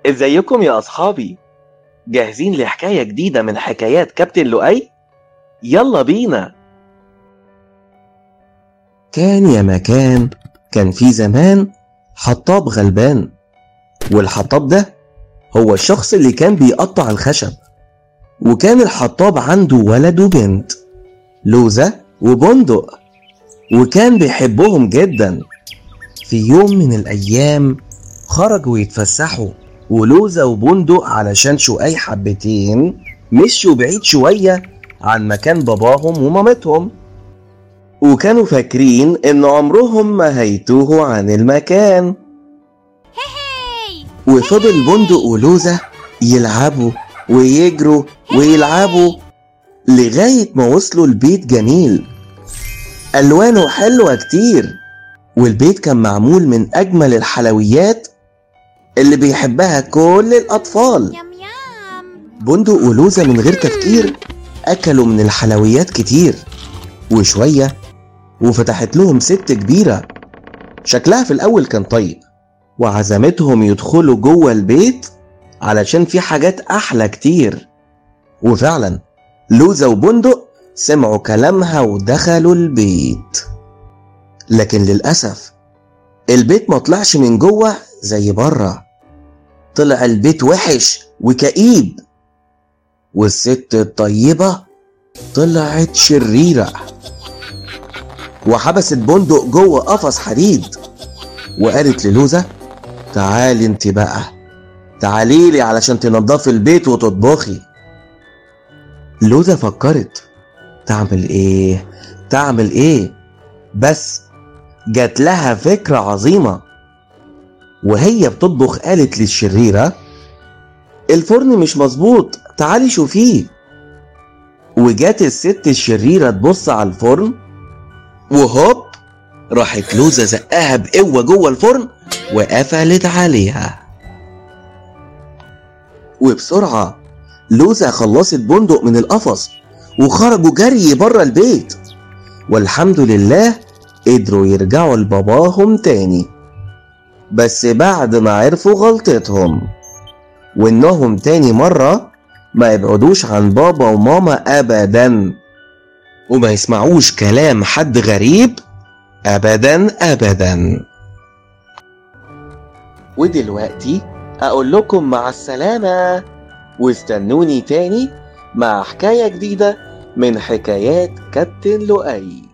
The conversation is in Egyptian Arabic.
ازيكم يا اصحابي جاهزين لحكاية جديدة من حكايات كابتن لؤي يلا بينا كان يا مكان كان في زمان حطاب غلبان والحطاب ده هو الشخص اللي كان بيقطع الخشب وكان الحطاب عنده ولد وبنت لوزة وبندق وكان بيحبهم جدا في يوم من الأيام خرجوا يتفسحوا ولوزة وبندق علشان شقاي حبتين مشوا بعيد شوية عن مكان باباهم ومامتهم وكانوا فاكرين إن عمرهم ما هيتوهوا عن المكان وفضل بندق ولوزة يلعبوا ويجروا ويلعبوا لغاية ما وصلوا لبيت جميل ألوانه حلوة كتير والبيت كان معمول من أجمل الحلويات اللي بيحبها كل الأطفال يم يم بندق ولوزة من غير تفكير أكلوا من الحلويات كتير وشوية وفتحت لهم ست كبيرة شكلها في الأول كان طيب وعزمتهم يدخلوا جوه البيت علشان في حاجات أحلى كتير وفعلا لوزة وبندق سمعوا كلامها ودخلوا البيت لكن للأسف البيت ما طلعش من جوه زي بره طلع البيت وحش وكئيب والست الطيبة طلعت شريرة وحبست بندق جوه قفص حديد وقالت للوزة تعالي انت بقى تعالي لي علشان تنضفي البيت وتطبخي لوزة فكرت تعمل ايه تعمل ايه بس جات لها فكرة عظيمة وهي بتطبخ قالت للشريرة الفرن مش مظبوط تعالي شوفيه وجات الست الشريرة تبص على الفرن وهوب راحت لوزة زقاها بقوة جوه الفرن وقفلت عليها وبسرعة لوزة خلصت بندق من القفص وخرجوا جري بره البيت والحمد لله قدروا يرجعوا لباباهم تاني بس بعد ما عرفوا غلطتهم وانهم تاني مرة ما يبعدوش عن بابا وماما ابدا وما يسمعوش كلام حد غريب ابدا ابدا ودلوقتي اقول لكم مع السلامة واستنوني تاني مع حكاية جديدة من حكايات كابتن لؤي